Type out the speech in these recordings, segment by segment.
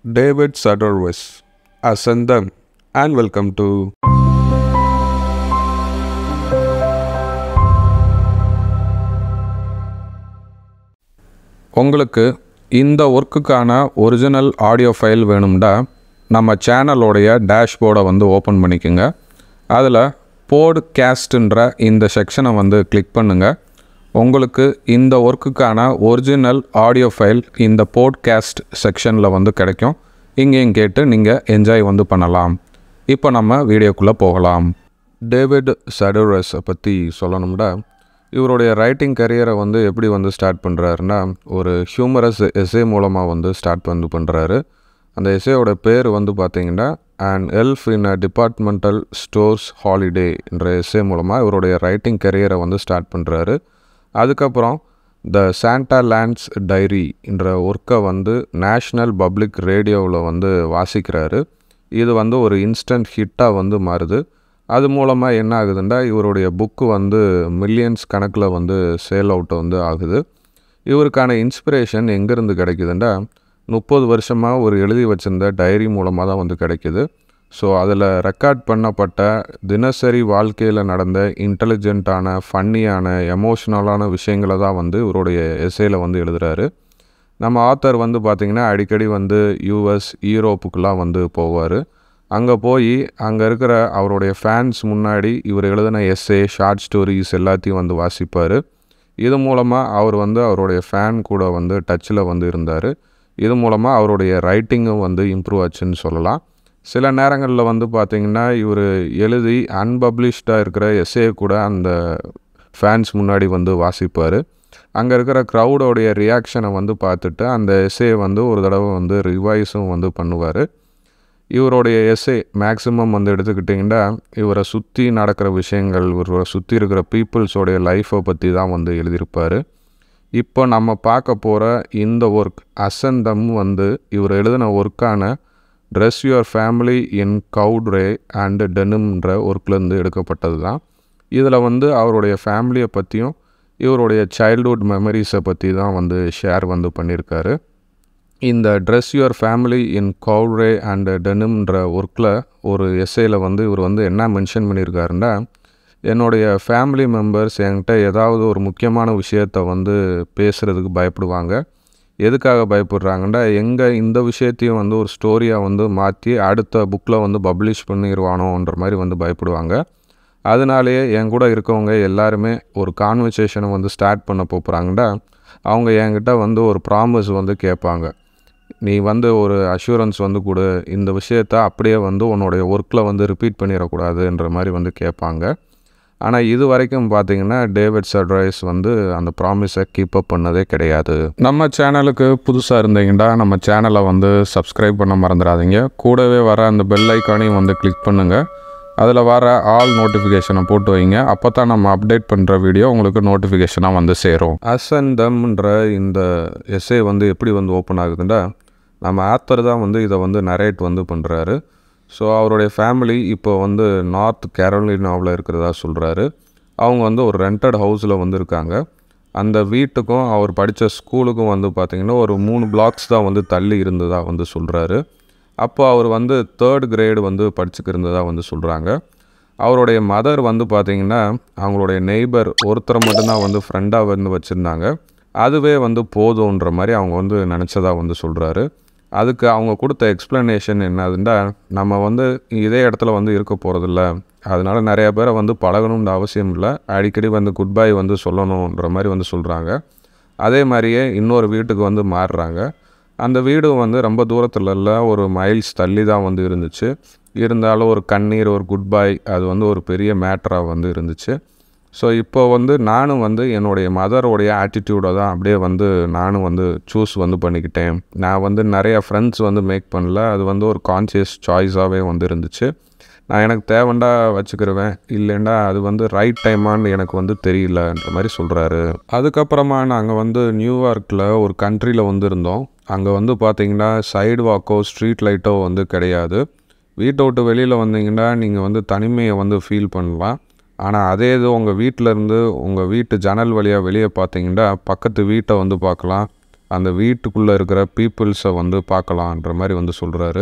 David Sadorwis, Ascendam, and welcome to உங்களுக்கு இந்த ஒர்க்குக்கான ஒரிஜினல் ஆடியோ ஃபைல் வேணும்டா நம்ம சேனலோடைய டேஷ்போர்டை வந்து ஓப்பன் பண்ணிக்கோங்க அதில் போட்காஸ்ட்டுன்ற இந்த செக்ஷனை வந்து கிளிக் பண்ணுங்கள் உங்களுக்கு இந்த ஒர்க்குக்கான ஒரிஜினல் ஆடியோ ஃபைல் இந்த போட்காஸ்ட் செக்ஷனில் வந்து கிடைக்கும் இங்கேயும் கேட்டு நீங்கள் என்ஜாய் வந்து பண்ணலாம் இப்போ நம்ம வீடியோக்குள்ளே போகலாம் டேவிட் சடோரஸை பற்றி சொல்லணும்னா இவருடைய ரைட்டிங் கரியரை வந்து எப்படி வந்து ஸ்டார்ட் பண்ணுறாருன்னா ஒரு ஹியூமரஸ் எஸ்ஏ மூலமாக வந்து ஸ்டார்ட் வந்து பண்ணுறாரு அந்த எஸ்ஏயோட பேர் வந்து பார்த்தீங்கன்னா and elf in a departmental stores holiday என்ற எஸ்ஏ மூலமாக இவருடைய ரைட்டிங் கரியரை வந்து ஸ்டார்ட் பண்ணுறாரு அதுக்கப்புறம் த சாண்டா லேண்ட்ஸ் டைரி என்ற ஒர்க்கை வந்து நேஷ்னல் பப்ளிக் ரேடியோவில் வந்து வாசிக்கிறாரு இது வந்து ஒரு இன்ஸ்டன்ட் ஹிட்டாக வந்து மாறுது அது மூலமாக என்ன ஆகுதுன்னா இவருடைய புக்கு வந்து மில்லியன்ஸ் கணக்கில் வந்து சேல் அவுட் வந்து ஆகுது இவருக்கான இன்ஸ்பிரேஷன் எங்கேருந்து கிடைக்குதுன்னா முப்பது வருஷமாக ஒரு எழுதி வச்சிருந்த டைரி மூலமாக தான் வந்து கிடைக்குது ஸோ அதில் ரெக்கார்ட் பண்ணப்பட்ட தினசரி வாழ்க்கையில் நடந்த இன்டெலிஜென்ட்டான ஃபன்னியான எமோஷ்னலான விஷயங்களை தான் வந்து இவருடைய எஸ்ஏயில் வந்து எழுதுகிறாரு நம்ம ஆத்தர் வந்து பார்த்திங்கன்னா அடிக்கடி வந்து யூஎஸ் யூரோப்புக்கெலாம் வந்து போவார் அங்கே போய் அங்கே இருக்கிற அவருடைய ஃபேன்ஸ் முன்னாடி இவர் எழுதின எஸ்ஏ ஷார்ட் ஸ்டோரிஸ் எல்லாத்தையும் வந்து வாசிப்பார் இது மூலமாக அவர் வந்து அவருடைய ஃபேன் கூட வந்து டச்சில் வந்து இருந்தார் இது மூலமாக அவருடைய ரைட்டிங்கும் வந்து இம்ப்ரூவ் ஆச்சுன்னு சொல்லலாம் சில நேரங்களில் வந்து பார்த்திங்கன்னா இவர் எழுதி அன்பப்ளிஷ்டாக இருக்கிற எஸ்ஏ கூட அந்த ஃபேன்ஸ் முன்னாடி வந்து வாசிப்பார் அங்கே இருக்கிற க்ரௌடோடைய ரியாக்ஷனை வந்து பார்த்துட்டு அந்த எஸ்ஏ வந்து ஒரு தடவை வந்து ரிவைஸும் வந்து பண்ணுவார் இவருடைய எஸ்ஏ மேக்ஸிமம் வந்து எடுத்துக்கிட்டிங்கன்னா இவரை சுற்றி நடக்கிற விஷயங்கள் இவரை சுற்றி இருக்கிற பீப்புள்ஸோடைய லைஃப்பை பற்றி தான் வந்து எழுதியிருப்பார் இப்போ நம்ம பார்க்க போகிற இந்த ஒர்க் அசந்தம் வந்து இவர் எழுதின ஒர்க்கான dress your family in corduroy and டெனும்ன்ற ஒர்க்லேருந்து எடுக்கப்பட்டது தான் இதில் வந்து அவருடைய ஃபேமிலியை பற்றியும் இவருடைய சைல்ட்ஹுட் மெமரிஸை பற்றி தான் வந்து ஷேர் வந்து பண்ணியிருக்காரு இந்த dress your family in corduroy and டெனும்ன்ற ஒர்க்கில் ஒரு எஸ்ஏயில் வந்து இவர் வந்து என்ன மென்ஷன் பண்ணியிருக்காருன்னா என்னுடைய ஃபேமிலி மெம்பர்ஸ் என்கிட்ட ஏதாவது ஒரு முக்கியமான விஷயத்த வந்து பேசுகிறதுக்கு பயப்படுவாங்க எதுக்காக பயப்படுறாங்கன்னா எங்கே இந்த விஷயத்தையும் வந்து ஒரு ஸ்டோரியாக வந்து மாற்றி அடுத்த புக்கில் வந்து பப்ளிஷ் பண்ணிடுவானோன்ற மாதிரி வந்து பயப்படுவாங்க அதனாலேயே என் கூட இருக்கவங்க எல்லாருமே ஒரு கான்வர்சேஷனை வந்து ஸ்டார்ட் பண்ண போகிறாங்கன்னா அவங்க என்கிட்ட வந்து ஒரு ப்ராமிஸ் வந்து கேட்பாங்க நீ வந்து ஒரு அஷூரன்ஸ் வந்து கொடு இந்த விஷயத்த அப்படியே வந்து உன்னுடைய ஒர்க்கில் வந்து ரிப்பீட் பண்ணிடக்கூடாதுன்ற மாதிரி வந்து கேட்பாங்க ஆனால் இது வரைக்கும் பார்த்தீங்கன்னா டேவிட் சட்ரைஸ் வந்து அந்த ப்ராமிஸை கீப் அப் பண்ணதே கிடையாது நம்ம சேனலுக்கு புதுசாக இருந்தீங்கன்னா நம்ம சேனலை வந்து சப்ஸ்கிரைப் பண்ண மறந்துடாதீங்க கூடவே வர அந்த பெல் ஐக்கானையும் வந்து கிளிக் பண்ணுங்கள் அதில் வர ஆல் நோட்டிஃபிகேஷனை போட்டு வைங்க அப்போ தான் நம்ம அப்டேட் பண்ணுற வீடியோ உங்களுக்கு நோட்டிஃபிகேஷனாக வந்து சேரும் அசந்தம்ன்ற இந்த எஸ்ஏ வந்து எப்படி வந்து ஓப்பன் ஆகுதுன்னா நம்ம ஆத்தர் தான் வந்து இதை வந்து நரேட் வந்து பண்ணுறாரு ஸோ அவருடைய ஃபேமிலி இப்போ வந்து நார்த் கேரோலினாவில் இருக்கிறதா சொல்கிறாரு அவங்க வந்து ஒரு ரெண்டட் ஹவுஸில் வந்து இருக்காங்க அந்த வீட்டுக்கும் அவர் படித்த ஸ்கூலுக்கும் வந்து பார்த்திங்கன்னா ஒரு மூணு பிளாக்ஸ் தான் வந்து தள்ளி இருந்ததாக வந்து சொல்கிறாரு அப்போ அவர் வந்து தேர்ட் கிரேடு வந்து படிச்சுக்கிருந்ததாக வந்து சொல்கிறாங்க அவருடைய மதர் வந்து பார்த்திங்கன்னா அவங்களுடைய நெய்பர் ஒருத்தரை மட்டும்தான் வந்து ஃப்ரெண்டாக வந்து வச்சுருந்தாங்க அதுவே வந்து போதுன்ற மாதிரி அவங்க வந்து நினச்சதா வந்து சொல்கிறாரு அதுக்கு அவங்க கொடுத்த எக்ஸ்ப்ளனேஷன் என்னதுன்னா நம்ம வந்து இதே இடத்துல வந்து இருக்க போகிறதில்ல அதனால் நிறைய பேரை வந்து பழகணுன்ற அவசியம் இல்லை அடிக்கடி வந்து குட் பை வந்து சொல்லணுன்ற மாதிரி வந்து சொல்கிறாங்க அதே மாதிரியே இன்னொரு வீட்டுக்கு வந்து மாறுறாங்க அந்த வீடு வந்து ரொம்ப தூரத்தில் இல்லை ஒரு மைல்ஸ் தள்ளி தான் வந்து இருந்துச்சு இருந்தாலும் ஒரு கண்ணீர் ஒரு குட் பை அது வந்து ஒரு பெரிய மேட்டராக வந்து இருந்துச்சு ஸோ இப்போ வந்து நானும் வந்து என்னுடைய மதரோடைய ஆட்டிடியூடை தான் அப்படியே வந்து நானும் வந்து சூஸ் வந்து பண்ணிக்கிட்டேன் நான் வந்து நிறைய ஃப்ரெண்ட்ஸ் வந்து மேக் பண்ணல அது வந்து ஒரு கான்சியஸ் சாய்ஸாகவே வந்து இருந்துச்சு நான் எனக்கு தேவண்டா வச்சுக்கிருவேன் இல்லைண்டா அது வந்து ரைட் டைமான்னு எனக்கு வந்து தெரியலன்ற மாதிரி சொல்கிறாரு அதுக்கப்புறமா நாங்கள் வந்து நியூயார்க்கில் ஒரு கண்ட்ரியில் வந்து இருந்தோம் அங்கே வந்து பார்த்திங்கன்னா சைடு வாக்கோ ஸ்ட்ரீட் லைட்டோ வந்து கிடையாது வீட்டை விட்டு வெளியில் வந்தீங்கன்னா நீங்கள் வந்து தனிமையை வந்து ஃபீல் பண்ணலாம் ஆனால் அதே இது உங்கள் வீட்டில் இருந்து உங்கள் வீட்டு ஜன்னல் வழியாக வெளியே பார்த்தீங்கன்னா பக்கத்து வீட்டை வந்து பார்க்கலாம் அந்த வீட்டுக்குள்ளே இருக்கிற பீப்புள்ஸை வந்து பார்க்கலான்ற மாதிரி வந்து சொல்கிறாரு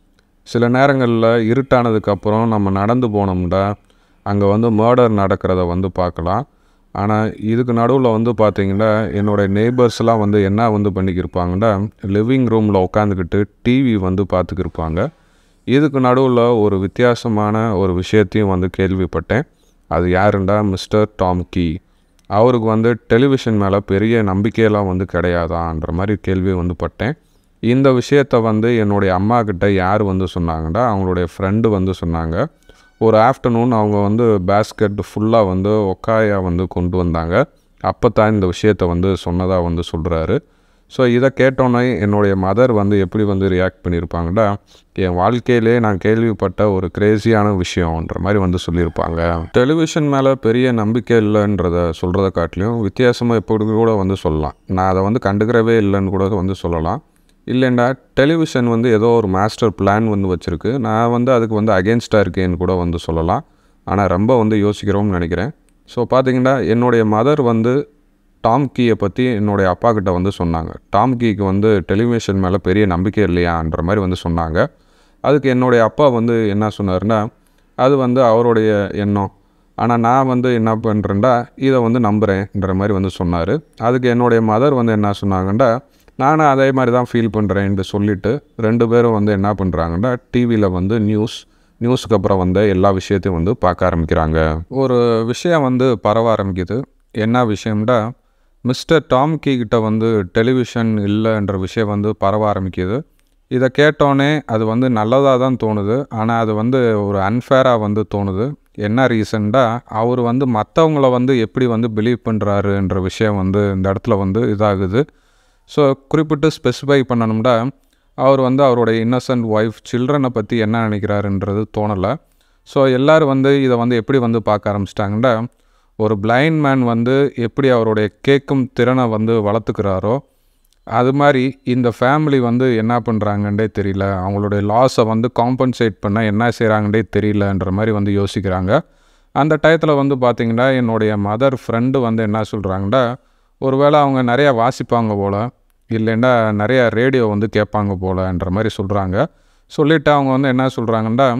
சில நேரங்களில் இருட்டானதுக்கப்புறம் நம்ம நடந்து போனோம்னா அங்கே வந்து மர்டர் நடக்கிறத வந்து பார்க்கலாம் ஆனால் இதுக்கு நடுவில் வந்து பார்த்திங்கன்னா என்னோடய நெய்பர்ஸ்லாம் வந்து என்ன வந்து பண்ணிக்கிருப்பாங்கன்னா லிவிங் ரூமில் உட்காந்துக்கிட்டு டிவி வந்து பார்த்துக்கிருப்பாங்க இதுக்கு நடுவில் ஒரு வித்தியாசமான ஒரு விஷயத்தையும் வந்து கேள்விப்பட்டேன் அது யாருண்டா மிஸ்டர் டாம் கீ அவருக்கு வந்து டெலிவிஷன் மேலே பெரிய நம்பிக்கையெல்லாம் வந்து கிடையாதான்ற மாதிரி கேள்வி வந்து பட்டேன் இந்த விஷயத்த வந்து என்னுடைய அம்மா கிட்ட யார் வந்து சொன்னாங்கன்னா அவங்களுடைய ஃப்ரெண்டு வந்து சொன்னாங்க ஒரு ஆஃப்டர்நூன் அவங்க வந்து பேஸ்கெட் ஃபுல்லாக வந்து ஒக்காயா வந்து கொண்டு வந்தாங்க அப்போ தான் இந்த விஷயத்த வந்து சொன்னதாக வந்து சொல்கிறாரு ஸோ இதை கேட்டோன்னே என்னுடைய மதர் வந்து எப்படி வந்து ரியாக்ட் பண்ணியிருப்பாங்கன்னா என் வாழ்க்கையிலே நான் கேள்விப்பட்ட ஒரு கிரேசியான விஷயம்ன்ற மாதிரி வந்து சொல்லியிருப்பாங்க டெலிவிஷன் மேலே பெரிய நம்பிக்கை இல்லைன்றத சொல்கிறத காட்டிலையும் வித்தியாசமாக எப்படி கூட வந்து சொல்லலாம் நான் அதை வந்து கண்டுக்கிறவே இல்லைன்னு கூட வந்து சொல்லலாம் இல்லைண்டா டெலிவிஷன் வந்து ஏதோ ஒரு மாஸ்டர் பிளான் வந்து வச்சுருக்கு நான் வந்து அதுக்கு வந்து அகேன்ஸ்டாக இருக்கேன்னு கூட வந்து சொல்லலாம் ஆனால் ரொம்ப வந்து யோசிக்கிறோம்னு நினைக்கிறேன் ஸோ பார்த்தீங்கன்னா என்னுடைய மதர் வந்து டாம் கீயை பற்றி என்னுடைய அப்பா கிட்ட வந்து சொன்னாங்க டாம் கீக்கு வந்து டெலிவிஷன் மேலே பெரிய நம்பிக்கை இல்லையான்ற மாதிரி வந்து சொன்னாங்க அதுக்கு என்னுடைய அப்பா வந்து என்ன சொன்னார்னா அது வந்து அவருடைய எண்ணம் ஆனால் நான் வந்து என்ன பண்ணுறேன்டா இதை வந்து நம்புகிறேன்ற மாதிரி வந்து சொன்னார் அதுக்கு என்னுடைய மதர் வந்து என்ன சொன்னாங்கண்டா நானும் அதே மாதிரி தான் ஃபீல் பண்ணுறேன்ட்டு சொல்லிவிட்டு ரெண்டு பேரும் வந்து என்ன பண்ணுறாங்கன்னா டிவியில் வந்து நியூஸ் நியூஸுக்கு அப்புறம் வந்து எல்லா விஷயத்தையும் வந்து பார்க்க ஆரம்பிக்கிறாங்க ஒரு விஷயம் வந்து பரவ ஆரம்பிக்குது என்ன விஷயம்டா மிஸ்டர் டாம் கீ கிட்ட வந்து டெலிவிஷன் இல்லைன்ற விஷயம் வந்து பரவ ஆரம்பிக்குது இதை கேட்டோன்னே அது வந்து நல்லதாக தான் தோணுது ஆனால் அது வந்து ஒரு அன்ஃபேராக வந்து தோணுது என்ன ரீசன்டா அவர் வந்து மற்றவங்கள வந்து எப்படி வந்து பிலீவ் பண்ணுறாருன்ற விஷயம் வந்து இந்த இடத்துல வந்து இதாகுது ஸோ குறிப்பிட்டு ஸ்பெசிஃபை பண்ணணும்னா அவர் வந்து அவருடைய இன்னசென்ட் ஒய்ஃப் சில்ட்ரனை பற்றி என்ன நினைக்கிறாருன்றது தோணலை ஸோ எல்லோரும் வந்து இதை வந்து எப்படி வந்து பார்க்க ஆரம்பிச்சிட்டாங்கன்னா ஒரு பிளைண்ட் மேன் வந்து எப்படி அவருடைய கேட்கும் திறனை வந்து வளர்த்துக்கிறாரோ அது மாதிரி இந்த ஃபேமிலி வந்து என்ன பண்ணுறாங்கன்றே தெரியல அவங்களுடைய லாஸை வந்து காம்பன்சேட் பண்ண என்ன செய்கிறாங்கன்றே தெரியலன்ற மாதிரி வந்து யோசிக்கிறாங்க அந்த டயத்தில் வந்து பார்த்திங்கன்னா என்னுடைய மதர் ஃப்ரெண்டு வந்து என்ன சொல்கிறாங்கன்னா ஒருவேளை அவங்க நிறையா வாசிப்பாங்க போல் இல்லைன்னா நிறையா ரேடியோ வந்து கேட்பாங்க போலன்ற மாதிரி சொல்கிறாங்க சொல்லிவிட்டு அவங்க வந்து என்ன சொல்கிறாங்கன்னா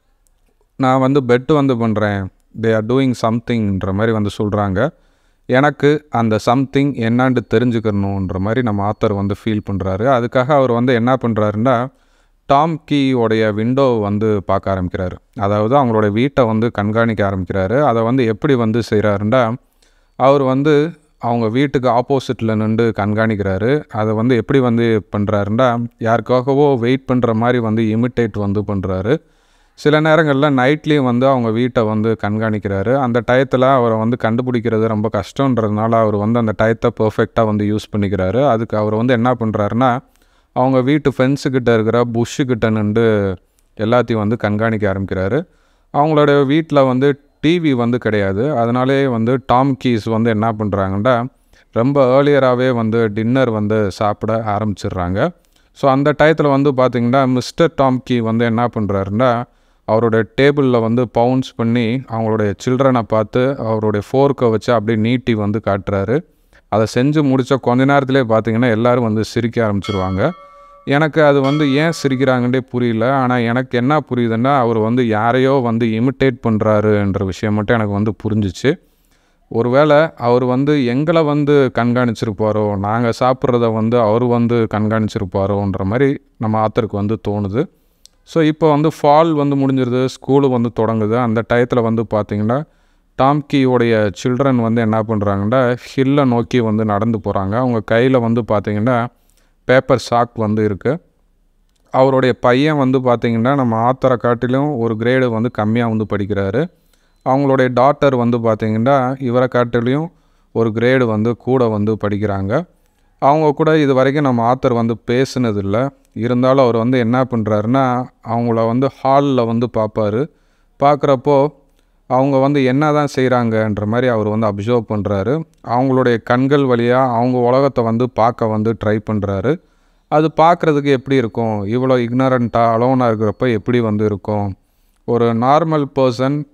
நான் வந்து பெட்டு வந்து பண்ணுறேன் தே ஆர் டூயிங் சம்திங்ன்ற மாதிரி வந்து சொல்கிறாங்க எனக்கு அந்த சம்திங் என்னான்னு தெரிஞ்சுக்கணுன்ற மாதிரி நம்ம ஆத்தர் வந்து ஃபீல் பண்ணுறாரு அதுக்காக அவர் வந்து என்ன பண்ணுறாருன்னா டாம் கீயோடைய விண்டோ வந்து பார்க்க ஆரம்பிக்கிறாரு அதாவது அவங்களோட வீட்டை வந்து கண்காணிக்க ஆரம்பிக்கிறாரு அதை வந்து எப்படி வந்து செய்கிறாருன்னா அவர் வந்து அவங்க வீட்டுக்கு ஆப்போசிட்டில் நின்று கண்காணிக்கிறாரு அதை வந்து எப்படி வந்து பண்ணுறாருன்னா யாருக்காகவோ வெயிட் பண்ணுற மாதிரி வந்து இமிட்டேட் வந்து பண்ணுறாரு சில நேரங்களில் நைட்லேயும் வந்து அவங்க வீட்டை வந்து கண்காணிக்கிறாரு அந்த டயத்தில் அவரை வந்து கண்டுபிடிக்கிறது ரொம்ப கஷ்டன்றதுனால அவர் வந்து அந்த டயத்தை பர்ஃபெக்டாக வந்து யூஸ் பண்ணிக்கிறாரு அதுக்கு அவர் வந்து என்ன பண்ணுறாருன்னா அவங்க வீட்டு ஃபென்ஸுக்கிட்ட இருக்கிற புஷ்ஷுக்கிட்ட நின்று எல்லாத்தையும் வந்து கண்காணிக்க ஆரம்பிக்கிறாரு அவங்களோட வீட்டில் வந்து டிவி வந்து கிடையாது அதனாலே வந்து டாம் கீஸ் வந்து என்ன பண்ணுறாங்கன்னா ரொம்ப ஏர்லியராகவே வந்து டின்னர் வந்து சாப்பிட ஆரம்பிச்சிடுறாங்க ஸோ அந்த டயத்தில் வந்து பார்த்திங்கன்னா மிஸ்டர் டாம் கீ வந்து என்ன பண்ணுறாருன்னா அவருடைய டேபிளில் வந்து பவுன்ஸ் பண்ணி அவங்களுடைய சில்ட்ரனை பார்த்து அவருடைய ஃபோர்க்கை வச்சு அப்படியே நீட்டி வந்து காட்டுறாரு அதை செஞ்சு முடித்த கொஞ்ச நேரத்திலே பார்த்தீங்கன்னா எல்லோரும் வந்து சிரிக்க ஆரம்பிச்சிருவாங்க எனக்கு அது வந்து ஏன் சிரிக்கிறாங்கன்றே புரியல ஆனால் எனக்கு என்ன புரியுதுன்னா அவர் வந்து யாரையோ வந்து இமிட்டேட் பண்ணுறாருன்ற விஷயம் மட்டும் எனக்கு வந்து புரிஞ்சிச்சு ஒருவேளை அவர் வந்து எங்களை வந்து கண்காணிச்சிருப்பாரோ நாங்கள் சாப்பிட்றத வந்து அவர் வந்து கண்காணிச்சிருப்பாரோன்ற மாதிரி நம்ம ஆத்தருக்கு வந்து தோணுது ஸோ இப்போ வந்து ஃபால் வந்து முடிஞ்சிருது ஸ்கூலு வந்து தொடங்குது அந்த டயத்தில் வந்து பார்த்திங்கன்னா டாம்கியோடைய சில்ட்ரன் வந்து என்ன பண்ணுறாங்கன்னா ஹில்லை நோக்கி வந்து நடந்து போகிறாங்க அவங்க கையில் வந்து பார்த்திங்கன்னா பேப்பர் சாக் வந்து இருக்குது அவருடைய பையன் வந்து பார்த்திங்கன்னா நம்ம ஆத்தரை காட்டிலும் ஒரு கிரேடு வந்து கம்மியாக வந்து படிக்கிறாரு அவங்களுடைய டாட்டர் வந்து பார்த்திங்கன்னா இவரை காட்டிலையும் ஒரு கிரேடு வந்து கூட வந்து படிக்கிறாங்க அவங்க கூட இது வரைக்கும் நம்ம ஆத்தர் வந்து பேசுனதில்லை இருந்தாலும் அவர் வந்து என்ன பண்ணுறாருன்னா அவங்கள வந்து ஹாலில் வந்து பார்ப்பார் பார்க்குறப்போ அவங்க வந்து என்ன தான் செய்கிறாங்கன்ற மாதிரி அவர் வந்து அப்சர்வ் பண்ணுறாரு அவங்களுடைய கண்கள் வழியாக அவங்க உலகத்தை வந்து பார்க்க வந்து ட்ரை பண்ணுறாரு அது பார்க்குறதுக்கு எப்படி இருக்கும் இவ்வளோ இக்னரண்ட்டாக அலோனாக இருக்கிறப்ப எப்படி வந்து இருக்கும் ஒரு நார்மல் பர்சன்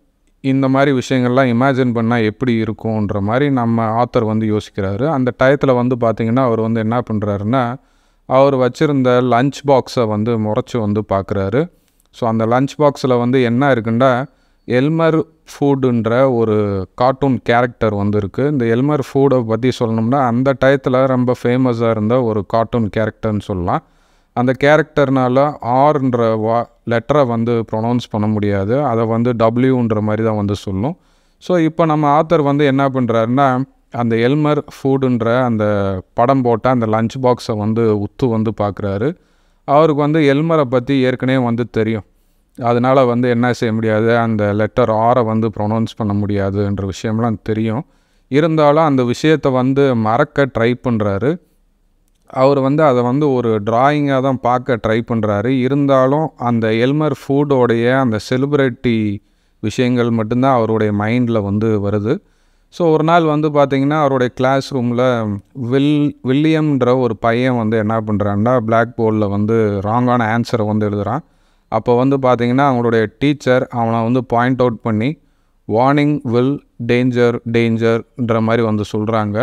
இந்த மாதிரி விஷயங்கள்லாம் இமேஜின் பண்ணால் எப்படி இருக்கும்ன்ற மாதிரி நம்ம ஆத்தர் வந்து யோசிக்கிறாரு அந்த டயத்தில் வந்து பார்த்திங்கன்னா அவர் வந்து என்ன பண்ணுறாருன்னா அவர் வச்சுருந்த லஞ்ச் பாக்ஸை வந்து முறைச்சி வந்து பார்க்குறாரு ஸோ அந்த லஞ்ச் பாக்ஸில் வந்து என்ன இருக்குன்னா எல்மர் ஃபுட்டுன்ற ஒரு கார்ட்டூன் கேரக்டர் வந்து இருக்குது இந்த எல்மர் ஃபுட்டை பற்றி சொல்லணும்னா அந்த டயத்தில் ரொம்ப ஃபேமஸாக இருந்த ஒரு கார்ட்டூன் கேரக்டர்னு சொல்லலாம் அந்த கேரக்டர்னால ஆர்ன்ற வா லெட்டரை வந்து ப்ரொனவுன்ஸ் பண்ண முடியாது அதை வந்து டபிள்யூன்ற மாதிரி தான் வந்து சொல்லும் ஸோ இப்போ நம்ம ஆத்தர் வந்து என்ன பண்ணுறாருன்னா அந்த எல்மர் ஃபுட்டுன்ற அந்த படம் போட்ட அந்த லஞ்ச் பாக்ஸை வந்து உத்து வந்து பார்க்குறாரு அவருக்கு வந்து எல்மரை பற்றி ஏற்கனவே வந்து தெரியும் அதனால் வந்து என்ன செய்ய முடியாது அந்த லெட்டர் ஆரை வந்து ப்ரொனவுன்ஸ் பண்ண முடியாதுன்ற விஷயம்லாம் தெரியும் இருந்தாலும் அந்த விஷயத்தை வந்து மறக்க ட்ரை பண்ணுறாரு அவர் வந்து அதை வந்து ஒரு டிராயிங்காக தான் பார்க்க ட்ரை பண்ணுறாரு இருந்தாலும் அந்த எல்மர் ஃபுட்டோடைய அந்த செலிப்ரிட்டி விஷயங்கள் மட்டும்தான் அவருடைய மைண்டில் வந்து வருது ஸோ ஒரு நாள் வந்து பார்த்திங்கன்னா அவருடைய கிளாஸ் ரூமில் வில் வில்லியம்ன்ற ஒரு பையன் வந்து என்ன பண்ணுறான்னா பிளாக் போர்டில் வந்து ராங்கான ஆன்சரை வந்து எழுதுகிறான் அப்போ வந்து பார்த்திங்கன்னா அவங்களுடைய டீச்சர் அவனை வந்து பாயிண்ட் அவுட் பண்ணி வார்னிங் வில் டேஞ்சர் டேஞ்சர்ன்ற மாதிரி வந்து சொல்கிறாங்க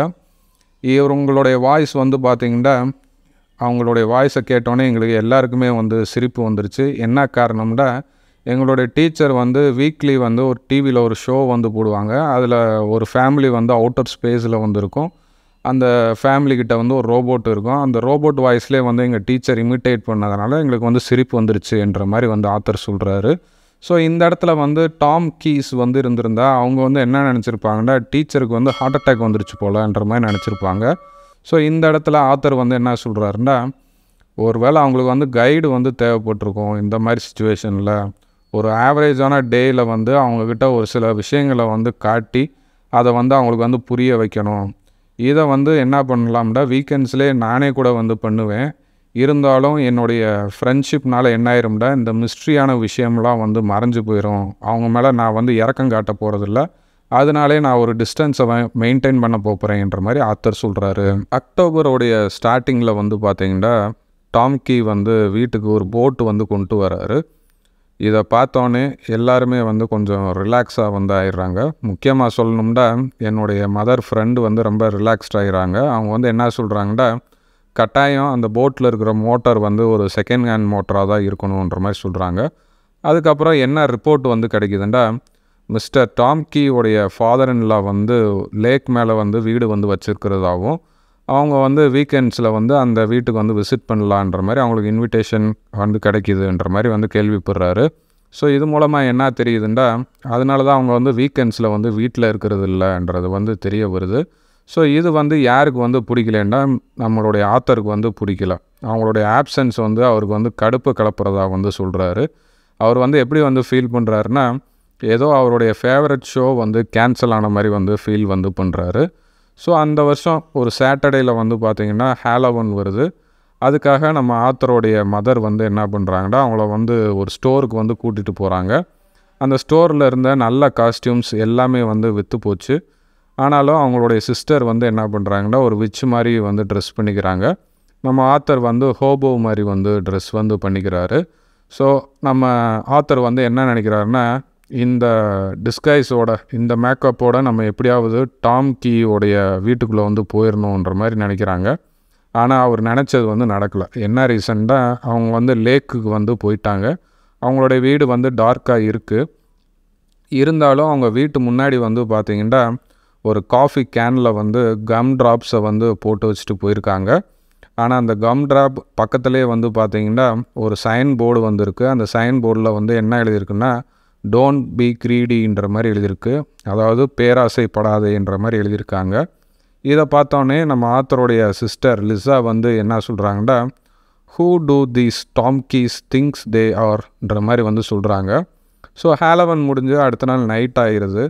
இவங்களுடைய வாய்ஸ் வந்து பார்த்திங்கன்னா அவங்களுடைய வாய்ஸை கேட்டோன்னே எங்களுக்கு எல்லாருக்குமே வந்து சிரிப்பு வந்துருச்சு என்ன காரணம்னா எங்களுடைய டீச்சர் வந்து வீக்லி வந்து ஒரு டிவியில் ஒரு ஷோ வந்து போடுவாங்க அதில் ஒரு ஃபேமிலி வந்து அவுட்டர் ஸ்பேஸில் வந்து இருக்கும் அந்த ஃபேமிலிக்கிட்ட வந்து ஒரு ரோபோட் இருக்கும் அந்த ரோபோட் வாய்ஸ்லேயே வந்து எங்கள் டீச்சர் இமிட்டேட் பண்ணதுனால எங்களுக்கு வந்து சிரிப்பு வந்துருச்சு என்ற மாதிரி வந்து ஆத்தர் சொல்கிறாரு ஸோ இந்த இடத்துல வந்து டாம் கீஸ் வந்து இருந்திருந்தா அவங்க வந்து என்ன நினச்சிருப்பாங்கன்னா டீச்சருக்கு வந்து ஹார்ட் அட்டாக் வந்துருச்சு போலன்ற மாதிரி நினச்சிருப்பாங்க ஸோ இந்த இடத்துல ஆத்தர் வந்து என்ன சொல்கிறாருன்னா ஒருவேளை அவங்களுக்கு வந்து கைடு வந்து தேவைப்பட்டிருக்கும் இந்த மாதிரி சுச்சுவேஷனில் ஒரு ஆவரேஜான டேயில் வந்து அவங்கக்கிட்ட ஒரு சில விஷயங்களை வந்து காட்டி அதை வந்து அவங்களுக்கு வந்து புரிய வைக்கணும் இதை வந்து என்ன பண்ணலாம்டா வீக்கெண்ட்ஸ்லேயே நானே கூட வந்து பண்ணுவேன் இருந்தாலும் என்னுடைய ஃப்ரெண்ட்ஷிப்னால என்ன ஆயிரும்டா இந்த மிஸ்ட்ரியான விஷயம்லாம் வந்து மறைஞ்சு போயிடும் அவங்க மேலே நான் வந்து இறக்கம் காட்ட போகிறதில்ல அதனாலே நான் ஒரு டிஸ்டன்ஸை மெயின்டைன் பண்ண போகிறேன்ற மாதிரி ஆத்தர் சொல்கிறாரு அக்டோபரோடைய ஸ்டார்டிங்கில் வந்து பார்த்தீங்கன்னா டாம்கி வந்து வீட்டுக்கு ஒரு போட்டு வந்து கொண்டு வராரு இதை பார்த்தோன்னே எல்லாருமே வந்து கொஞ்சம் ரிலாக்ஸாக வந்து ஆயிடுறாங்க முக்கியமாக சொல்லணும்னா என்னுடைய மதர் ஃப்ரெண்டு வந்து ரொம்ப ரிலாக்ஸ்ட் ஆகிடுறாங்க அவங்க வந்து என்ன சொல்கிறாங்கன்னா கட்டாயம் அந்த போட்டில் இருக்கிற மோட்டார் வந்து ஒரு செகண்ட் ஹேண்ட் மோட்டராக தான் இருக்கணுன்ற மாதிரி சொல்கிறாங்க அதுக்கப்புறம் என்ன ரிப்போர்ட் வந்து கிடைக்குதுண்டா மிஸ்டர் டாம்கியோடைய ஃபாதர் இன்லா வந்து லேக் மேலே வந்து வீடு வந்து வச்சுருக்கிறதாகவும் அவங்க வந்து வீக்கெண்ட்ஸில் வந்து அந்த வீட்டுக்கு வந்து விசிட் பண்ணலான்ற மாதிரி அவங்களுக்கு இன்விடேஷன் வந்து கிடைக்கிதுன்ற மாதிரி வந்து கேள்விப்படுறாரு ஸோ இது மூலமாக என்ன தெரியுதுண்டா அதனால தான் அவங்க வந்து வீக்கெண்ட்ஸில் வந்து வீட்டில் இருக்கிறது இல்லைன்றது வந்து தெரிய வருது ஸோ இது வந்து யாருக்கு வந்து பிடிக்கலன்னா நம்மளுடைய ஆத்தருக்கு வந்து பிடிக்கல அவங்களுடைய ஆப்சன்ஸ் வந்து அவருக்கு வந்து கடுப்பு கலப்புறதா வந்து சொல்கிறாரு அவர் வந்து எப்படி வந்து ஃபீல் பண்ணுறாருன்னா ஏதோ அவருடைய ஃபேவரட் ஷோ வந்து கேன்சல் ஆன மாதிரி வந்து ஃபீல் வந்து பண்ணுறாரு ஸோ அந்த வருஷம் ஒரு சாட்டர்டேயில் வந்து பார்த்திங்கன்னா ஹேலோவன் வருது அதுக்காக நம்ம ஆத்தரோடைய மதர் வந்து என்ன பண்ணுறாங்கன்னா அவங்கள வந்து ஒரு ஸ்டோருக்கு வந்து கூட்டிகிட்டு போகிறாங்க அந்த ஸ்டோரில் இருந்த நல்ல காஸ்டியூம்ஸ் எல்லாமே வந்து விற்று போச்சு ஆனாலும் அவங்களுடைய சிஸ்டர் வந்து என்ன பண்ணுறாங்கன்னா ஒரு விச் மாதிரி வந்து ட்ரெஸ் பண்ணிக்கிறாங்க நம்ம ஆத்தர் வந்து ஹோபோ மாதிரி வந்து ட்ரெஸ் வந்து பண்ணிக்கிறாரு ஸோ நம்ம ஆத்தர் வந்து என்ன நினைக்கிறாருன்னா இந்த டிஸ்கைஸோட இந்த மேக்கப்போட நம்ம எப்படியாவது டாம் கீயோடைய வீட்டுக்குள்ளே வந்து போயிடணுன்ற மாதிரி நினைக்கிறாங்க ஆனால் அவர் நினச்சது வந்து நடக்கலை என்ன ரீசண்டாக அவங்க வந்து லேக்குக்கு வந்து போயிட்டாங்க அவங்களுடைய வீடு வந்து டார்க்காக இருக்குது இருந்தாலும் அவங்க வீட்டு முன்னாடி வந்து பார்த்திங்கன்னா ஒரு காஃபி கேனில் வந்து கம் ட்ராப்ஸை வந்து போட்டு வச்சுட்டு போயிருக்காங்க ஆனால் அந்த கம் ட்ராப் பக்கத்துலேயே வந்து பார்த்திங்கன்னா ஒரு சைன் போர்டு வந்திருக்கு அந்த சைன் போர்டில் வந்து என்ன எழுதியிருக்குன்னா டோன்ட் பி க்ரீடின்ற மாதிரி எழுதியிருக்கு அதாவது பேராசைப்படாதேன்ற மாதிரி எழுதியிருக்காங்க இதை பார்த்தோன்னே நம்ம ஆத்தருடைய சிஸ்டர் லிஸா வந்து என்ன சொல்கிறாங்கன்னா who do these Tomkeys things they ஆர்ன்ற மாதிரி வந்து சொல்கிறாங்க ஸோ ஹேலவன் முடிஞ்சு அடுத்த நாள் நைட் ஆகிடுது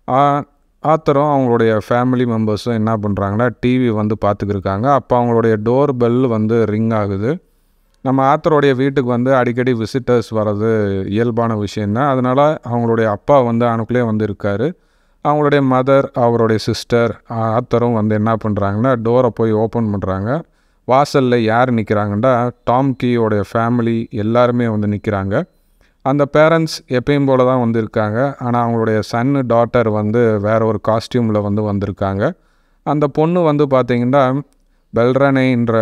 ஆத்தரும் அவங்களுடைய ஃபேமிலி மெம்பர்ஸும் என்ன பண்ணுறாங்கன்னா டிவி வந்து பார்த்துக்கிருக்காங்க அப்போ அவங்களுடைய டோர் பெல் வந்து ரிங் ஆகுது நம்ம ஆத்தருடைய வீட்டுக்கு வந்து அடிக்கடி விசிட்டர்ஸ் வர்றது இயல்பான விஷயந்தான் அதனால் அவங்களுடைய அப்பா வந்து அணுக்குள்ளே வந்து இருக்கார் அவங்களுடைய மதர் அவருடைய சிஸ்டர் ஆத்தரும் வந்து என்ன பண்ணுறாங்கன்னா டோரை போய் ஓப்பன் பண்ணுறாங்க வாசலில் யார் நிற்கிறாங்கன்னா டாம் கீயோடைய ஃபேமிலி எல்லாருமே வந்து நிற்கிறாங்க அந்த பேரண்ட்ஸ் எப்பயும் போல தான் வந்து இருக்காங்க ஆனால் அவங்களுடைய சன்னு டாட்டர் வந்து வேற ஒரு காஸ்டியூமில் வந்து வந்திருக்காங்க அந்த பொண்ணு வந்து பார்த்திங்கன்னா பெல்ரனைன்ற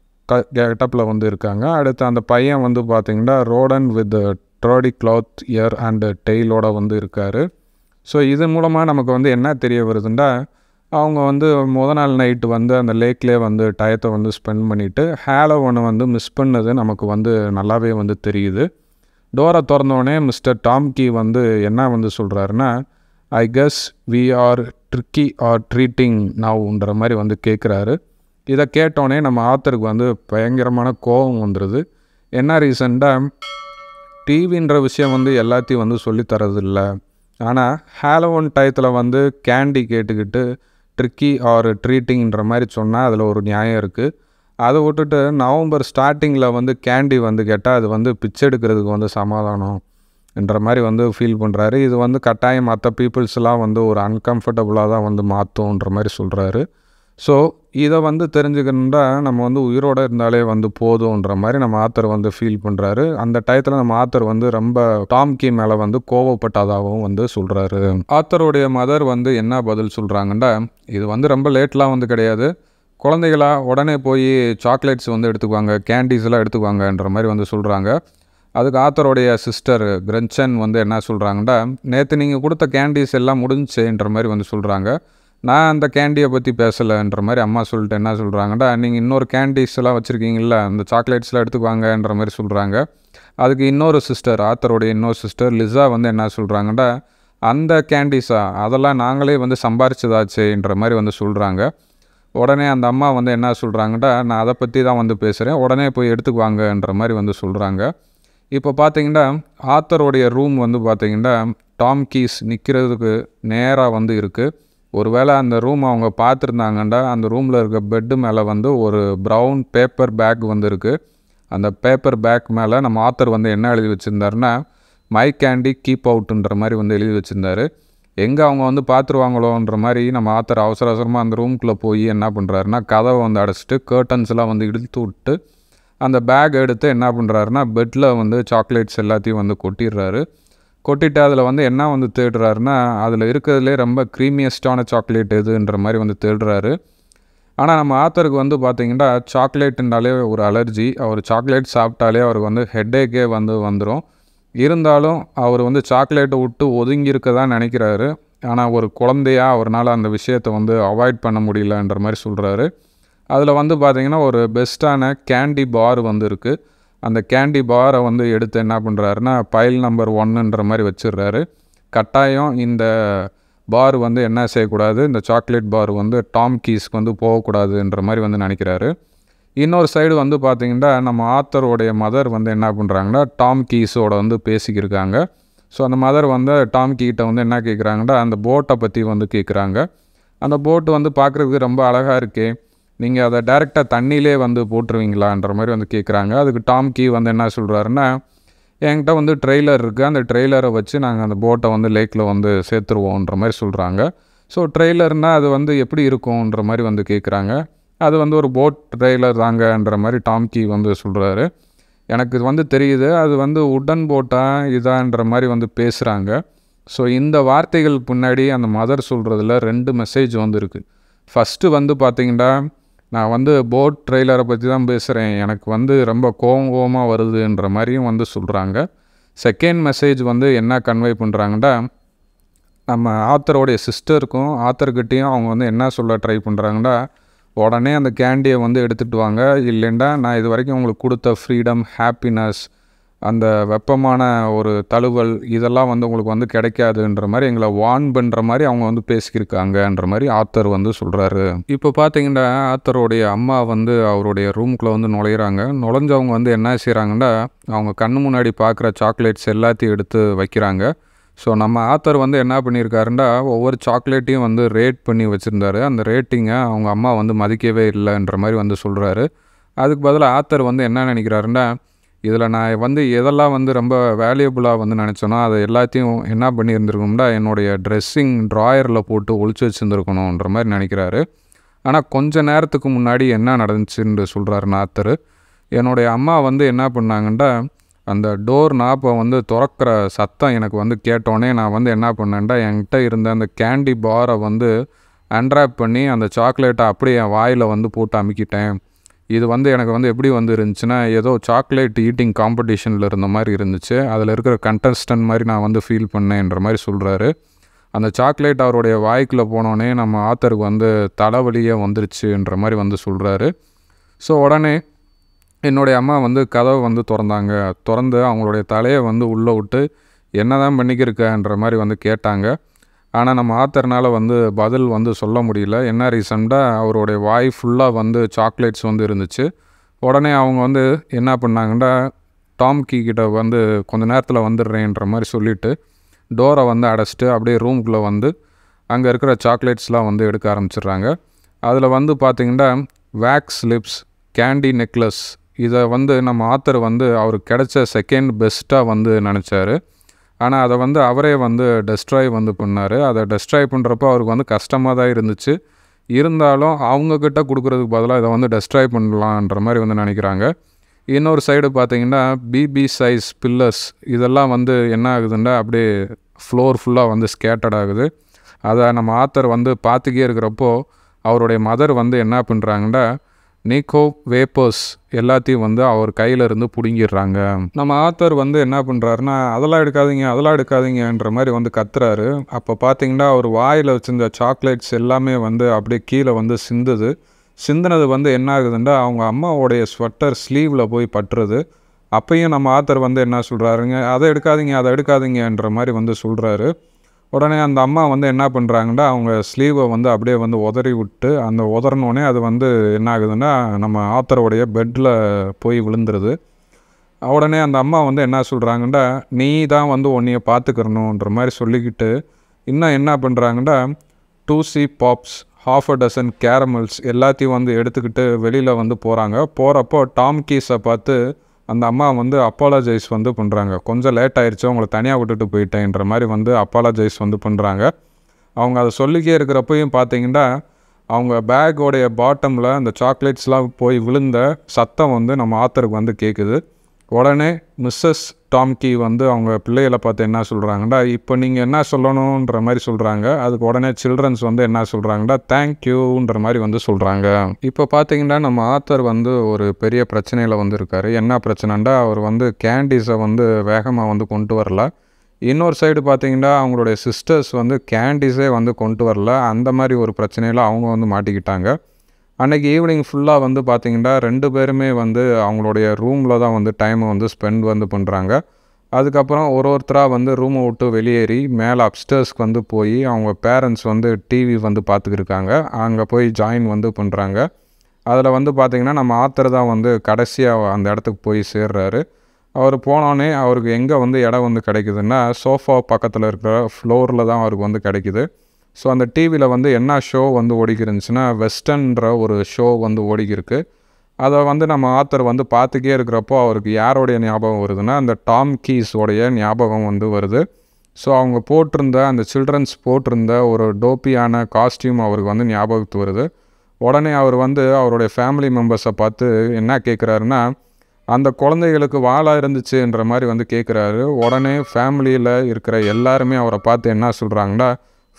க கெட்டப்பில் வந்து இருக்காங்க அடுத்து அந்த பையன் வந்து பார்த்திங்கன்னா ரோடன் வித் ட்ரோடி கிளாத் இயர் அண்டு டெய்லோட வந்து இருக்கார் ஸோ இது மூலமாக நமக்கு வந்து என்ன தெரிய வருதுன்னா அவங்க வந்து முத நாள் நைட்டு வந்து அந்த லேக்லேயே வந்து டயத்தை வந்து ஸ்பெண்ட் பண்ணிவிட்டு ஹேலோவனை வந்து மிஸ் பண்ணது நமக்கு வந்து நல்லாவே வந்து தெரியுது டோரை திறந்தோடனே மிஸ்டர் டாம்கி வந்து என்ன வந்து சொல்கிறாருன்னா I guess we are tricky or treating நவுன்ற மாதிரி வந்து கேட்குறாரு இதை கேட்டோடனே நம்ம ஆத்தருக்கு வந்து பயங்கரமான கோபம் வந்துடுது என்ன ரீசண்டாக டிவின்ற விஷயம் வந்து எல்லாத்தையும் வந்து சொல்லித்தரது இல்லை ஆனால் ஹாலோவன் டயத்தில் வந்து கேண்டி கேட்டுக்கிட்டு ட்ரிக்கி ஆர் ட்ரீட்டிங்கிற மாதிரி சொன்னால் அதில் ஒரு நியாயம் இருக்குது அதை விட்டுட்டு நவம்பர் ஸ்டார்டிங்கில் வந்து கேண்டி வந்து கேட்டால் அது வந்து பிச்சை எடுக்கிறதுக்கு வந்து சமாதானம் என்ற மாதிரி வந்து ஃபீல் பண்ணுறாரு இது வந்து கட்டாயம் மற்ற பீப்புள்ஸ்லாம் வந்து ஒரு அன்கம்ஃபர்டபுளாக தான் வந்து மாற்றும்ன்ற மாதிரி சொல்கிறாரு ஸோ இதை வந்து தெரிஞ்சுக்கணுன்னா நம்ம வந்து உயிரோடு இருந்தாலே வந்து போதுன்ற மாதிரி நம்ம ஆத்தர் வந்து ஃபீல் பண்ணுறாரு அந்த டயத்தில் நம்ம ஆத்தர் வந்து ரொம்ப டாம்கி மேலே வந்து கோவப்பட்டதாகவும் வந்து சொல்கிறாரு ஆத்தருடைய மதர் வந்து என்ன பதில் சொல்கிறாங்கன்னா இது வந்து ரொம்ப லேட்லாம் வந்து கிடையாது குழந்தைகளா உடனே போய் சாக்லேட்ஸ் வந்து எடுத்துக்குவாங்க கேண்டீஸ் எல்லாம் எடுத்துக்குவாங்கன்ற மாதிரி வந்து சொல்கிறாங்க அதுக்கு ஆத்தருடைய சிஸ்டர் கிரென்சன் வந்து என்ன சொல்கிறாங்கன்னா நேற்று நீங்கள் கொடுத்த கேண்டீஸ் எல்லாம் முடிஞ்சுன்ற மாதிரி வந்து சொல்கிறாங்க நான் அந்த கேண்டியை பற்றி பேசலைன்ற மாதிரி அம்மா சொல்லிட்டு என்ன சொல்கிறாங்கடா நீங்கள் இன்னொரு கேண்டீஸ் எல்லாம் வச்சுருக்கீங்கள அந்த சாக்லேட்ஸ்லாம் எடுத்துக்குவாங்கன்ற மாதிரி சொல்கிறாங்க அதுக்கு இன்னொரு சிஸ்டர் ஆத்தருடைய இன்னொரு சிஸ்டர் லிசா வந்து என்ன சொல்கிறாங்கடா அந்த கேண்டீஸா அதெல்லாம் நாங்களே வந்து சம்பாரிச்சதாச்சேன்ற மாதிரி வந்து சொல்கிறாங்க உடனே அந்த அம்மா வந்து என்ன சொல்கிறாங்கடா நான் அதை பற்றி தான் வந்து பேசுகிறேன் உடனே போய் எடுத்துக்குவாங்கன்ற மாதிரி வந்து சொல்கிறாங்க இப்போ பார்த்தீங்கன்னா ஆத்தருடைய ரூம் வந்து பார்த்தீங்கன்னா டாம் கீஸ் நிற்கிறதுக்கு நேராக வந்து இருக்குது ஒருவேளை அந்த ரூம் அவங்க பார்த்துருந்தாங்கண்டா அந்த ரூமில் இருக்க பெட்டு மேலே வந்து ஒரு ப்ரௌன் பேப்பர் பேக் வந்து இருக்குது அந்த பேப்பர் பேக் மேலே நம்ம ஆத்தர் வந்து என்ன எழுதி வச்சுருந்தாருன்னா மை கேண்டி கீப் அவுட்டுன்ற மாதிரி வந்து எழுதி வச்சுருந்தாரு எங்கே அவங்க வந்து பார்த்துருவாங்களோன்ற மாதிரி நம்ம ஆத்தர் அவசர அவசரமாக அந்த ரூம்குள்ளே போய் என்ன பண்ணுறாருன்னா கதவை வந்து அடைச்சிட்டு கர்டன்ஸ்லாம் வந்து இழுத்து விட்டு அந்த பேக் எடுத்து என்ன பண்ணுறாருன்னா பெட்டில் வந்து சாக்லேட்ஸ் எல்லாத்தையும் வந்து கொட்டிடுறாரு கொட்டிட்டு அதில் வந்து என்ன வந்து தேடுறாருன்னா அதில் இருக்கிறதுலே ரொம்ப க்ரீமியஸ்டான சாக்லேட் எதுன்ற மாதிரி வந்து தேடுறாரு ஆனால் நம்ம ஆத்தருக்கு வந்து பார்த்திங்கன்னா சாக்லேட்டுனாலே ஒரு அலர்ஜி அவர் சாக்லேட் சாப்பிட்டாலே அவருக்கு வந்து ஹெட்டேக்கே வந்து வந்துடும் இருந்தாலும் அவர் வந்து சாக்லேட்டை விட்டு ஒதுங்கி இருக்க தான் நினைக்கிறாரு ஆனால் ஒரு குழந்தையா அவரால் அந்த விஷயத்தை வந்து அவாய்ட் பண்ண முடியலன்ற மாதிரி சொல்கிறாரு அதில் வந்து பார்த்திங்கன்னா ஒரு பெஸ்ட்டான கேண்டி பார் வந்து இருக்குது அந்த கேண்டி பாரை வந்து எடுத்து என்ன பண்ணுறாருன்னா பைல் நம்பர் ஒன்னுன்ற மாதிரி வச்சிடுறாரு கட்டாயம் இந்த பார் வந்து என்ன செய்யக்கூடாது இந்த சாக்லேட் பார் வந்து டாம் கீஸ்க்கு வந்து போகக்கூடாதுன்ற மாதிரி வந்து நினைக்கிறாரு இன்னொரு சைடு வந்து பார்த்திங்கன்னா நம்ம ஆத்தருடைய மதர் வந்து என்ன பண்ணுறாங்கன்னா டாம் கீஸோட வந்து பேசிக்கிருக்காங்க ஸோ அந்த மதர் வந்து டாம் கீட்ட வந்து என்ன கேட்குறாங்கன்னா அந்த போட்டை பற்றி வந்து கேட்குறாங்க அந்த போட்டு வந்து பார்க்குறதுக்கு ரொம்ப அழகாக இருக்கே நீங்கள் அதை டேரெக்டாக தண்ணியிலே வந்து போட்டுருவீங்களான்ற மாதிரி வந்து கேட்குறாங்க அதுக்கு டாம் கீ வந்து என்ன சொல்கிறாருன்னா என்கிட்ட வந்து ட்ரெய்லர் இருக்குது அந்த ட்ரெய்லரை வச்சு நாங்கள் அந்த போட்டை வந்து லேக்கில் வந்து சேர்த்துருவோன்ற மாதிரி சொல்கிறாங்க ஸோ ட்ரெய்லர்னால் அது வந்து எப்படி இருக்கும்ன்ற மாதிரி வந்து கேட்குறாங்க அது வந்து ஒரு போட் ட்ரெய்லர் தாங்கன்ற மாதிரி டாம் கீ வந்து சொல்கிறாரு எனக்கு இது வந்து தெரியுது அது வந்து உடன் போட்டா இதான்ற மாதிரி வந்து பேசுகிறாங்க ஸோ இந்த வார்த்தைகள் பின்னாடி அந்த மதர் சொல்கிறதுல ரெண்டு மெசேஜ் வந்து இருக்குது ஃபஸ்ட்டு வந்து பார்த்திங்கன்னா நான் வந்து போட் ட்ரெய்லரை பற்றி தான் பேசுகிறேன் எனக்கு வந்து ரொம்ப கோவம் கோவமாக வருதுன்ற மாதிரியும் வந்து சொல்கிறாங்க செகண்ட் மெசேஜ் வந்து என்ன கன்வே பண்ணுறாங்கன்னா நம்ம ஆத்தரோடைய சிஸ்டருக்கும் ஆத்தர்கிட்டையும் அவங்க வந்து என்ன சொல்ல ட்ரை பண்ணுறாங்கன்னா உடனே அந்த கேண்டியை வந்து எடுத்துகிட்டு வாங்க இல்லைண்டா நான் இது வரைக்கும் உங்களுக்கு கொடுத்த ஃப்ரீடம் ஹாப்பினஸ் அந்த வெப்பமான ஒரு தழுவல் இதெல்லாம் வந்து உங்களுக்கு வந்து கிடைக்காதுன்ற மாதிரி எங்களை வார்ன் பண்ணுற மாதிரி அவங்க வந்து பேசியிருக்காங்கன்ற மாதிரி ஆத்தர் வந்து சொல்கிறாரு இப்போ பார்த்தீங்கன்னா ஆத்தருடைய அம்மா வந்து அவருடைய ரூம்குள்ளே வந்து நுழையிறாங்க நுழைஞ்சவங்க வந்து என்ன செய்கிறாங்கன்னா அவங்க கண்ணு முன்னாடி பார்க்குற சாக்லேட்ஸ் எல்லாத்தையும் எடுத்து வைக்கிறாங்க ஸோ நம்ம ஆத்தர் வந்து என்ன பண்ணியிருக்காருண்டா ஒவ்வொரு சாக்லேட்டையும் வந்து ரேட் பண்ணி வச்சுருந்தாரு அந்த ரேட்டிங்கை அவங்க அம்மா வந்து மதிக்கவே இல்லைன்ற மாதிரி வந்து சொல்கிறாரு அதுக்கு பதிலாக ஆத்தர் வந்து என்ன நினைக்கிறாருண்டா இதில் நான் வந்து எதெல்லாம் வந்து ரொம்ப வேல்யூபுளாக வந்து நினச்சேனோ அதை எல்லாத்தையும் என்ன பண்ணியிருந்துருக்கணும்டா என்னுடைய ட்ரெஸ்ஸிங் ட்ராயரில் போட்டு ஒழிச்சு வச்சுருந்துருக்கணுன்ற மாதிரி நினைக்கிறாரு ஆனால் கொஞ்ச நேரத்துக்கு முன்னாடி என்ன நடந்துச்சுன்னு சொல்கிறாரு ஆத்தர் என்னுடைய அம்மா வந்து என்ன பண்ணாங்கண்டா அந்த டோர் நாப்பை வந்து திறக்கிற சத்தம் எனக்கு வந்து கேட்டோடனே நான் வந்து என்ன பண்ணேன்டா என்கிட்ட இருந்த அந்த கேண்டி பாரை வந்து அன்ராப் பண்ணி அந்த சாக்லேட்டை அப்படியே என் வாயில் வந்து போட்டு அமுக்கிட்டேன் இது வந்து எனக்கு வந்து எப்படி வந்து இருந்துச்சுன்னா ஏதோ சாக்லேட் ஈட்டிங் காம்படிஷனில் இருந்த மாதிரி இருந்துச்சு அதில் இருக்கிற கண்டஸ்டன்ட் மாதிரி நான் வந்து ஃபீல் பண்ணேன்ற மாதிரி சொல்கிறாரு அந்த சாக்லேட் அவருடைய வாய்க்குள்ளே போனோடனே நம்ம ஆத்தருக்கு வந்து தலைவலியே வந்துருச்சுன்ற மாதிரி வந்து சொல்கிறாரு ஸோ உடனே என்னுடைய அம்மா வந்து கதவை வந்து திறந்தாங்க திறந்து அவங்களுடைய தலையை வந்து உள்ளே விட்டு என்ன தான் பண்ணிக்கிருக்கன்ற மாதிரி வந்து கேட்டாங்க ஆனால் நம்ம ஆத்தர்னால் வந்து பதில் வந்து சொல்ல முடியல என்ன ரீசண்டாக அவருடைய வாய் ஃபுல்லாக வந்து சாக்லேட்ஸ் வந்து இருந்துச்சு உடனே அவங்க வந்து என்ன பண்ணாங்கன்னா டாம் கீ கிட்ட வந்து கொஞ்ச நேரத்தில் வந்துடுறேன்ற மாதிரி சொல்லிவிட்டு டோரை வந்து அடைச்சிட்டு அப்படியே ரூம்குள்ளே வந்து அங்கே இருக்கிற சாக்லேட்ஸ்லாம் வந்து எடுக்க ஆரம்பிச்சிடுறாங்க அதில் வந்து பார்த்திங்கன்னா வேக்ஸ் லிப்ஸ் கேண்டி நெக்லஸ் இதை வந்து நம்ம ஆத்தர் வந்து அவருக்கு கிடைச்ச செகண்ட் பெஸ்ட்டாக வந்து நினச்சாரு ஆனால் அதை வந்து அவரே வந்து டெஸ்ட்ராய் வந்து பண்ணார் அதை டெஸ்ட்ராய் பண்ணுறப்போ அவருக்கு வந்து கஷ்டமாக தான் இருந்துச்சு இருந்தாலும் அவங்கக்கிட்ட கொடுக்குறதுக்கு பதிலாக இதை வந்து டெஸ்ட்ராய் பண்ணலான்ற மாதிரி வந்து நினைக்கிறாங்க இன்னொரு சைடு பார்த்தீங்கன்னா பிபி சைஸ் பில்லர்ஸ் இதெல்லாம் வந்து என்ன ஆகுதுன்னா அப்படியே ஃப்ளோர் ஃபுல்லாக வந்து ஸ்கேட்டட் ஆகுது அதை நம்ம ஆத்தர் வந்து பார்த்துக்கே இருக்கிறப்போ அவருடைய மதர் வந்து என்ன பண்ணுறாங்கன்னா நீக்கோ வேப்பர்ஸ் எல்லாத்தையும் வந்து அவர் கையில இருந்து பிடுங்கிடுறாங்க நம்ம ஆத்தர் வந்து என்ன பண்ணுறாருன்னா அதெல்லாம் எடுக்காதீங்க அதெல்லாம் எடுக்காதீங்கன்ற மாதிரி வந்து கத்துறாரு அப்போ பார்த்தீங்கன்னா அவர் வாயில் வச்சிருந்த சாக்லேட்ஸ் எல்லாமே வந்து அப்படியே கீழே வந்து சிந்துது சிந்தினது வந்து என்ன ஆகுதுன்னா அவங்க அம்மாவோடைய ஸ்வெட்டர் ஸ்லீவில் போய் பட்டுறது அப்பையும் நம்ம ஆத்தர் வந்து என்ன சொல்கிறாருங்க அதை எடுக்காதீங்க அதை எடுக்காதீங்கன்ற மாதிரி வந்து சொல்கிறாரு உடனே அந்த அம்மா வந்து என்ன பண்ணுறாங்கன்னா அவங்க ஸ்லீவை வந்து அப்படியே வந்து உதறி விட்டு அந்த உதறினோடனே அது வந்து என்ன ஆகுதுன்னா நம்ம ஆத்தரோடைய பெட்டில் போய் விழுந்துருது உடனே அந்த அம்மா வந்து என்ன சொல்கிறாங்கன்னா நீ தான் வந்து உன்னைய பார்த்துக்கிறணுன்ற மாதிரி சொல்லிக்கிட்டு இன்னும் என்ன பண்ணுறாங்கன்னா Tootsie pops half a dozen caramels எல்லாத்தையும் வந்து எடுத்துக்கிட்டு வெளியில் வந்து போகிறாங்க போகிறப்போ டாம் கீஸை பார்த்து அந்த அம்மா வந்து அப்பாலஜைஸ் வந்து பண்ணுறாங்க கொஞ்சம் லேட் ஆயிடுச்சு அவங்கள தனியாக விட்டுட்டு போயிட்டேன்ற மாதிரி வந்து அப்பாலஜைஸ் வந்து பண்ணுறாங்க அவங்க அதை சொல்லிக்கே இருக்கிறப்பையும் பார்த்தீங்கன்னா அவங்க பேக்கோடைய பாட்டமில் அந்த சாக்லேட்ஸ்லாம் போய் விழுந்த சத்தம் வந்து நம்ம ஆத்தருக்கு வந்து கேட்குது உடனே மிஸ்ஸஸ் டாம்கி வந்து அவங்க பிள்ளைகளை பார்த்து என்ன சொல்கிறாங்கடா இப்போ நீங்கள் என்ன சொல்லணுன்ற மாதிரி சொல்கிறாங்க அதுக்கு உடனே சில்ட்ரன்ஸ் வந்து என்ன சொல்கிறாங்கடா தேங்க்யூன்ற மாதிரி வந்து சொல்கிறாங்க இப்போ பார்த்தீங்கன்னா நம்ம ஆத்தர் வந்து ஒரு பெரிய பிரச்சனையில் வந்து இருக்கார் என்ன பிரச்சனைண்டா அவர் வந்து கேண்டீஸை வந்து வேகமாக வந்து கொண்டு வரல இன்னொரு சைடு பார்த்தீங்கன்னா அவங்களுடைய சிஸ்டர்ஸ் வந்து கேண்டீஸே வந்து கொண்டு வரல அந்த மாதிரி ஒரு பிரச்சனையில் அவங்க வந்து மாட்டிக்கிட்டாங்க அன்றைக்கி ஈவினிங் ஃபுல்லாக வந்து பார்த்திங்கன்னா ரெண்டு பேருமே வந்து அவங்களுடைய ரூமில் தான் வந்து டைமை வந்து ஸ்பெண்ட் வந்து பண்ணுறாங்க அதுக்கப்புறம் ஒரு ஒருத்தராக வந்து ரூமை விட்டு வெளியேறி மேலே அப்ஸ்டர்ஸ்க்கு வந்து போய் அவங்க பேரண்ட்ஸ் வந்து டிவி வந்து பார்த்துக்கிருக்காங்க அங்கே போய் ஜாயின் வந்து பண்ணுறாங்க அதில் வந்து பார்த்திங்கன்னா நம்ம ஆத்தர் தான் வந்து கடைசியாக அந்த இடத்துக்கு போய் சேர்றாரு அவர் போனோடனே அவருக்கு எங்கே வந்து இடம் வந்து கிடைக்குதுன்னா சோஃபா பக்கத்தில் இருக்கிற ஃப்ளோரில் தான் அவருக்கு வந்து கிடைக்குது ஸோ அந்த டிவியில் வந்து என்ன ஷோ வந்து ஓடிக்கிருந்துச்சுன்னா வெஸ்டர்ன்ற ஒரு ஷோ வந்து ஓடிக்கிருக்கு அதை வந்து நம்ம ஆத்தர் வந்து பார்த்துக்கே இருக்கிறப்போ அவருக்கு யாரோடைய ஞாபகம் வருதுன்னா அந்த டாம் கீஸோடைய ஞாபகம் வந்து வருது ஸோ அவங்க போட்டிருந்த அந்த சில்ட்ரன்ஸ் போட்டிருந்த ஒரு டோப்பியான காஸ்டியூம் அவருக்கு வந்து ஞாபகத்து வருது உடனே அவர் வந்து அவருடைய ஃபேமிலி மெம்பர்ஸை பார்த்து என்ன கேட்குறாருன்னா அந்த குழந்தைகளுக்கு வாளாக இருந்துச்சுன்ற மாதிரி வந்து கேட்குறாரு உடனே ஃபேமிலியில் இருக்கிற எல்லாருமே அவரை பார்த்து என்ன சொல்கிறாங்கன்னா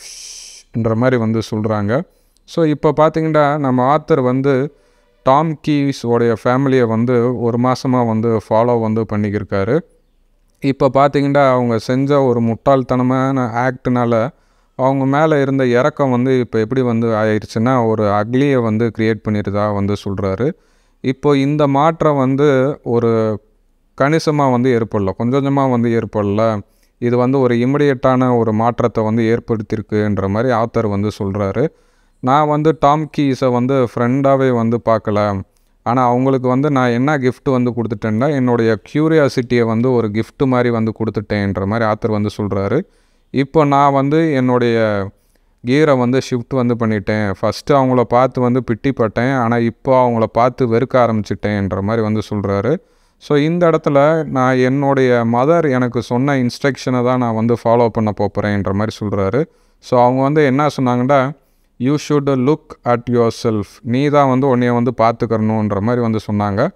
ன்ற மாதிரி வந்து சொல்கிறாங்க ஸோ இப்போ பார்த்தீங்கன்னா நம்ம ஆத்தர் வந்து டாம் கீஸ் உடைய ஃபேமிலியை வந்து ஒரு மாதமாக வந்து ஃபாலோ வந்து பண்ணிக்கிருக்காரு இப்போ பார்த்தீங்கன்னா அவங்க செஞ்ச ஒரு முட்டாள்தனமான ஆக்ட்னால அவங்க மேலே இருந்த இறக்கம் வந்து இப்போ எப்படி வந்து ஆயிடுச்சுன்னா ஒரு அக்லியை வந்து க்ரியேட் பண்ணிடுதா வந்து சொல்கிறாரு இப்போ இந்த மாற்றம் வந்து ஒரு கணிசமாக வந்து ஏற்படல கொஞ்சம் கொஞ்சமாக வந்து ஏற்படல இது வந்து ஒரு இமிடியட்டான ஒரு மாற்றத்தை வந்து ஏற்படுத்தியிருக்குன்ற மாதிரி ஆத்தர் வந்து சொல்கிறாரு நான் வந்து டாம் கீஸை வந்து ஃப்ரெண்டாகவே வந்து பார்க்கல ஆனால் அவங்களுக்கு வந்து நான் என்ன gift வந்து கொடுத்துட்டேன்னா என்னுடைய க்யூரியாசிட்டியை வந்து ஒரு gift மாதிரி வந்து கொடுத்துட்டேன்ற மாதிரி ஆத்தர் வந்து சொல்கிறாரு இப்போ நான் வந்து என்னுடைய கியரை வந்து ஷிஃப்ட் வந்து பண்ணிட்டேன் ஃபஸ்ட்டு அவங்கள பார்த்து வந்து பிட்டிப்பட்டேன் ஆனால் இப்போ அவங்கள பார்த்து வெறுக்க ஆரம்பிச்சிட்டேன்ற மாதிரி வந்து சொல்கிறாரு ஸோ இந்த இடத்துல நான் என்னுடைய மதர் எனக்கு சொன்ன இன்ஸ்ட்ரக்ஷனை தான் நான் வந்து ஃபாலோ பண்ண போகிறேன்ற மாதிரி சொல்கிறாரு ஸோ அவங்க வந்து என்ன சொன்னாங்கன்னா you should look at yourself நீ தான் வந்து உன்னைய வந்து பார்த்துக்கறணுன்ற மாதிரி வந்து சொன்னாங்க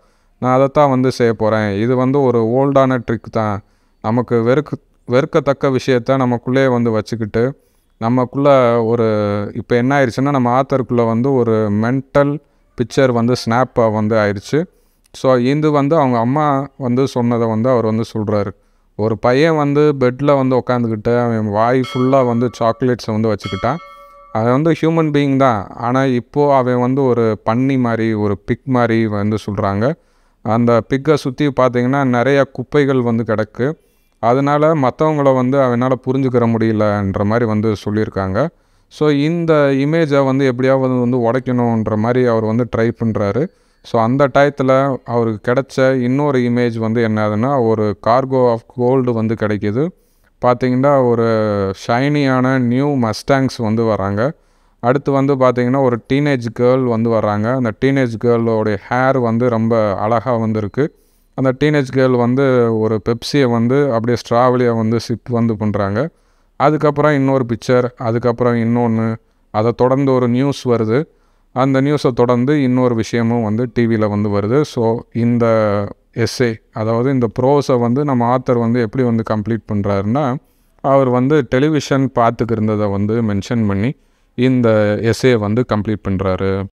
நான் அதைத்தான் வந்து செய்ய போகிறேன் இது வந்து ஒரு ஓல்டான ட்ரிக் தான் நமக்கு வெறுக்கு வெறுக்கத்தக்க விஷயத்த நமக்குள்ளே வந்து வச்சுக்கிட்டு நமக்குள்ளே ஒரு இப்போ என்ன ஆயிடுச்சுன்னா நம்ம ஆத்தருக்குள்ளே வந்து ஒரு மென்டல் பிக்சர் வந்து ஸ்னாப்பாக வந்து ஆயிடுச்சு ஸோ இது வந்து அவங்க அம்மா வந்து சொன்னதை வந்து அவர் வந்து சொல்கிறாரு ஒரு பையன் வந்து பெட்டில் வந்து உட்காந்துக்கிட்டு அவன் வாய் ஃபுல்லாக வந்து சாக்லேட்ஸை வந்து வச்சுக்கிட்டான் அவன் வந்து ஹியூமன் பீயிங் தான் ஆனால் இப்போது அவன் வந்து ஒரு பன்னி மாதிரி ஒரு பிக் மாதிரி வந்து சொல்கிறாங்க அந்த பிக்கை சுற்றி பார்த்தீங்கன்னா நிறைய குப்பைகள் வந்து கிடக்கு அதனால் மற்றவங்கள வந்து அவனால் புரிஞ்சுக்கிற முடியலன்ற மாதிரி வந்து சொல்லியிருக்காங்க ஸோ இந்த இமேஜை வந்து எப்படியாவது வந்து உடைக்கணுன்ற மாதிரி அவர் வந்து ட்ரை பண்ணுறாரு ஸோ அந்த டயத்தில் அவருக்கு கிடைச்ச இன்னொரு இமேஜ் வந்து என்னதுன்னா ஒரு கார்கோ ஆஃப் கோல்டு வந்து கிடைக்கிது பார்த்தீங்கன்னா ஒரு ஷைனியான நியூ மஸ்டாங்ஸ் வந்து வராங்க அடுத்து வந்து பார்த்திங்கன்னா ஒரு டீனேஜ் கேர்ள் வந்து வராங்க அந்த டீனேஜ் கேர்ளோடைய ஹேர் வந்து ரொம்ப அழகாக வந்து இருக்குது அந்த டீனேஜ் கேர்ள் வந்து ஒரு பெப்சியை வந்து அப்படியே ஸ்ட்ராவலியை வந்து சிப் வந்து பண்ணுறாங்க அதுக்கப்புறம் இன்னொரு பிக்சர் அதுக்கப்புறம் இன்னொன்று அதை தொடர்ந்து ஒரு நியூஸ் வருது அந்த நியூஸை தொடர்ந்து இன்னொரு விஷயமும் வந்து டிவியில் வந்து வருது ஸோ இந்த எஸ்ஏ அதாவது இந்த ப்ரோஸை வந்து நம்ம ஆத்தர் வந்து எப்படி வந்து கம்ப்ளீட் பண்ணுறாருன்னா அவர் வந்து டெலிவிஷன் பார்த்துக்கு இருந்ததை வந்து மென்ஷன் பண்ணி இந்த எஸ்ஏ வந்து கம்ப்ளீட் பண்ணுறாரு